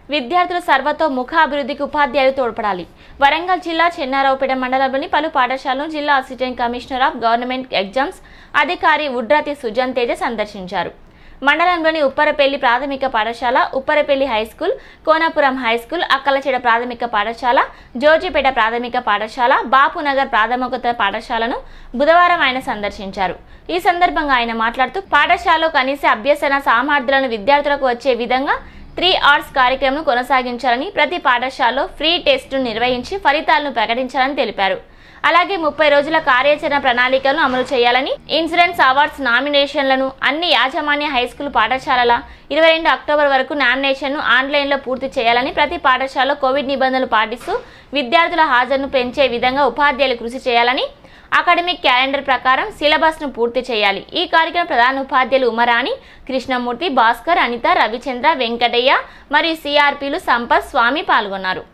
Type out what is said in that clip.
విద్యార్థుల సర్వతో ముఖ అభివృద్ధికి ఉపాధ్యాయులు తోడ్పడాలి వరంగల్ జిల్లా చెన్నారావుపేట మండలంలోని పలు పాఠశాలను జిల్లా assistant commissioner of government exams అధికారి ఉడ్రాతి సుజన్ తేజ సందర్శించారు మండలంలోని ఉప్పరపల్లి ప్రాథమిక పాఠశాల ఉప్పరపల్లి హైస్కూల్ కోనాపురం హైస్కూల్ అక్కలచెడ ప్రాథమిక పాఠశాల జోజిపేట ప్రాథమిక పాఠశాల బాపునగర్ ప్రాథమికోత్తర పాఠశాలను బుధవారం ఆయన సందర్శించారు ఈ సందర్భంగా ఆయన మాట్లాడుతూ పాఠశాలలో కనీస అభ్యసన సామర్థ్యాలను విద్యార్థులకు వచ్చే విధంగా త్రీ ఆర్ట్స్ కార్యక్రమం కొనసాగించాలని ప్రతి పాఠశాలలో ఫ్రీ టెస్టును నిర్వహించి ఫలితాలను ప్రకటించాలని తెలిపారు అలాగే ముప్పై రోజుల కార్యాచరణ ప్రణాళికలను అమలు చేయాలని ఇన్సూరెన్స్ అవార్డ్స్ నామినేషన్లను అన్ని యాజమాన్య హైస్కూల్ పాఠశాలల ఇరవై రెండు అక్టోబర్ వరకు నామినేషన్ను ఆన్లైన్లో పూర్తి చేయాలని ప్రతి పాఠశాలలో కోవిడ్ నిబంధనలు పాటిస్తూ విద్యార్థుల హాజరును పెంచే విధంగా ఉపాధ్యాయులు కృషి చేయాలని అకాడమిక్ క్యాలెండర్ ప్రకారం సిలబస్ను పూర్తి చేయాలి ఈ కార్యక్రమం ప్రధాన ఉపాధ్యాయులు ఉమరాణి కృష్ణమూర్తి భాస్కర్ అనిత రవిచంద్ర వెంకటయ్య మరియు సిఆర్పీలు సంపత్ స్వామి పాల్గొన్నారు